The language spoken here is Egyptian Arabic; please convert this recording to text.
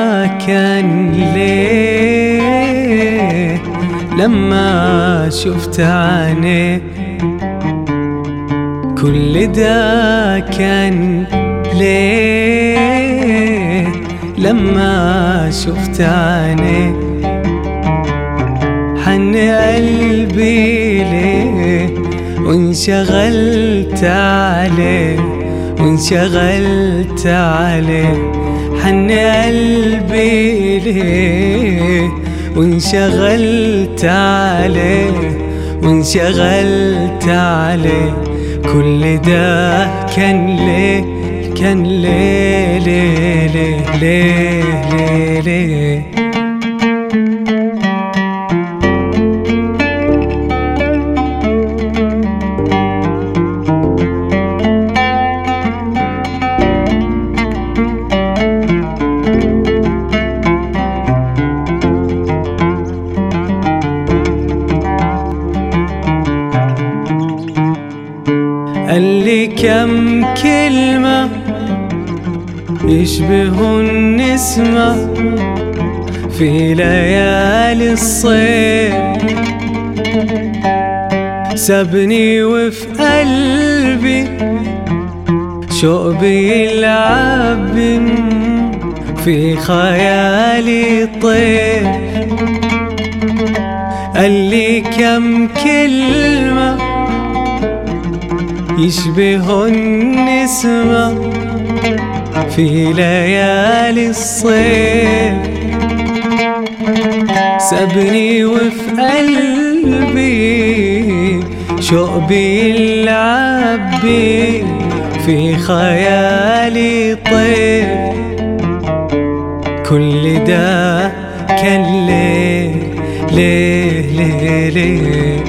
كان ليه لما شفت عينيه كل ده كان ليه لما شفت عينيه حن قلبي ليه وانشغلت عليه وانشغلت عليه حن قلبي ليه وانشغلت عليه وانشغلت عليه كل ده كان ليه كان ليه ليه ليه ليه ليه, ليه قال لي كم كلمة يشبه النسمة في ليالي الصيف سابني وفي قلبي شوق بيلعب في خيالي طير قال لي كم كلمه يشبه النسمة في ليالي الصيف سابني وفي قلبي شوق بيلعب بي في خيالي طيف كل ده كان ليه ليه ليه ليه